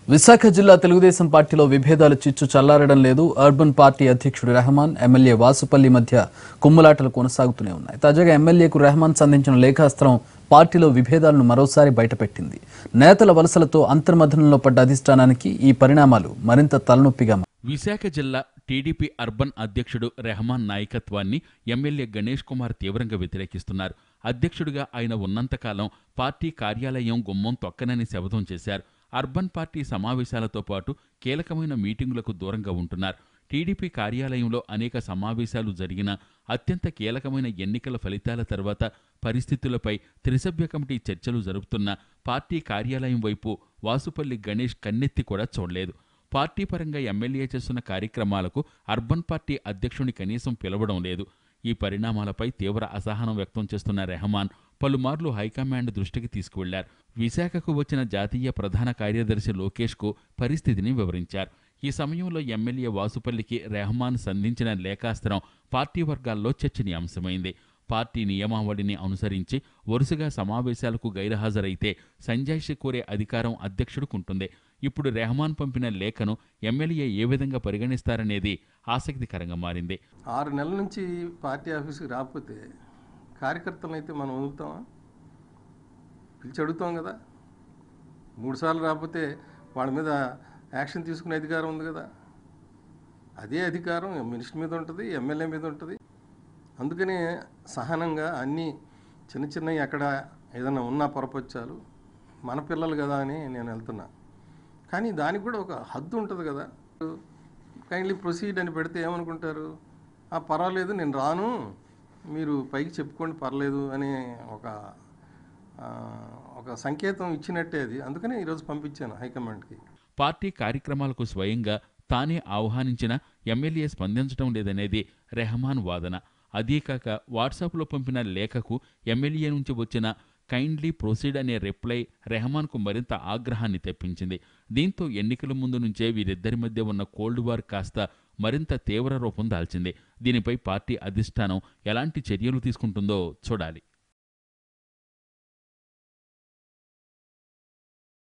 విశాఖ జిల్లా తెలుగుదేశం పార్టీలో విభేదాలు చిచ్చు చల్లారడం లేదు అర్బన్ పార్టీ అధ్యక్షుడు రెహమాన్ ఎమ్మెల్యే వాసుపల్లి మధ్య కుమ్ములాటలు కొనసాగుతూనే ఉన్నాయి తాజాగా ఎమ్మెల్యేకు రెహమాన్ సంధించిన లేఖాస్త్రం పార్టీలో విభేదాలను మరోసారి బయటపెట్టింది నేతల వలసలతో అంతర్మథనంలో పడ్డ అధిష్టానానికి ఈ పరిణామాలు మరింత తలనొప్పిగా మారాయి. విశాఖ జిల్లా టీడీపీ అర్బన్ అధ్యక్షుడు రెహమాన్ నాయకత్వాన్ని ఎమ్మెల్యే గణేష్ కుమార్ తీవ్రంగా వ్యతిరేకిస్తున్నారు అధ్యక్షుడిగా ఆయన ఉన్నంతకాలం పార్టీ కార్యాలయం గుమ్మం తొక్కనని శపథం చేశారు అర్బన్ పార్టీ సమావేశాలతో పాటు కీలకమైన మీటింగులకు దూరంగా ఉంటున్నారు టీడీపీ కార్యాలయంలో అనేక సమావేశాలు జరిగిన అత్యంత కీలకమైన ఎన్నికల ఫలితాల తర్వాత పరిస్థితులపై త్రిసభ్య కమిటీ చర్చలు జరుపుతున్న పార్టీ కార్యాలయం వైపు వాసుపల్లి గణేష్ కన్నెత్తి కూడా చూడలేదు పార్టీ పరంగా ఎమ్మెల్యే చేస్తున్న కార్యక్రమాలకు అర్బన్ పార్టీ అధ్యక్షుని కనీసం పిలవడం లేదు ఈ పరిణామాలపై తీవ్ర అసహనం వ్యక్తం చేస్తున్న రెహమాన్ పలుమార్లు హైకమాండ్ దృష్టికి తీసుకువెళ్లారు విశాఖకు వచ్చిన జాతీయ ప్రధాన కార్యదర్శి లోకేష్కు పరిస్థితిని వివరించారు ఈ సమయంలో ఎమ్మెల్యే వాసుపల్లికి రెహమాన్ సంధించిన లేఖాస్త్రం పార్టీ వర్గాల్లో చర్చనీయాంశమైంది పార్టీ నియమావళిని అనుసరించి వరుసగా సమావేశాలకు గైర్హాజరైతే సంజాయిషి కోరే అధికారం అధ్యక్షుడుకుంటుంది ఇప్పుడు రెహమాన్ పంపిన లేఖను ఎమ్మెల్యే ఏ విధంగా పరిగణిస్తారనేది ఆసక్తికరంగా మారింది ఆరు నెలల నుంచి పార్టీ ఆఫీస్కి రాకపోతే కార్యకర్తలను అయితే మనం వదులుతామా పిలిచి అడుగుతాం కదా మూడుసార్లు రాకపోతే వాళ్ళ మీద యాక్షన్ తీసుకునే అధికారం ఉంది కదా అదే అధికారం మినిస్టర్ మీద ఉంటుంది ఎమ్మెల్యే మీద ఉంటుంది అందుకనే సహనంగా అన్నీ చిన్న చిన్నవి ఎక్కడ ఏదైనా ఉన్నా పొరపచ్చాలు మన పిల్లలు కదా అని నేను వెళ్తున్నా కానీ దానికి కూడా ఒక హద్దు ఉంటుంది కదా కైండ్లీ ప్రొసీడ్ అని పెడితే ఏమనుకుంటారు ఆ పర్వాలేదు నేను రాను మీరు పైకి చెప్పుకోండి పర్లేదు అని ఒక ఆ, ఒక సంకేతం ఇచ్చినట్టే అది అందుకనే ఈరోజు పంపించాను హైకమాండ్కి పార్టీ కార్యక్రమాలకు స్వయంగా తానే ఆహ్వానించిన ఎమ్మెల్యే స్పందించడం లేదనేది రెహమాన్ వాదన అదీకాక వాట్సాప్లో పంపిన లేఖకు ఎమ్మెల్యే నుంచి వచ్చిన కైండ్లీ ప్రొసీడ్ అనే రిప్లై రెహమాన్కు మరింత ఆగ్రహాన్ని తెప్పించింది దీంతో ఎన్నికల ముందు నుంచే వీరిద్దరి మధ్య ఉన్న కోల్డ్ వార్ కాస్త మరింత తీవ్ర రూపం దాల్చింది దీనిపై పార్టీ అధిష్టానం ఎలాంటి చర్యలు తీసుకుంటుందో చూడాలి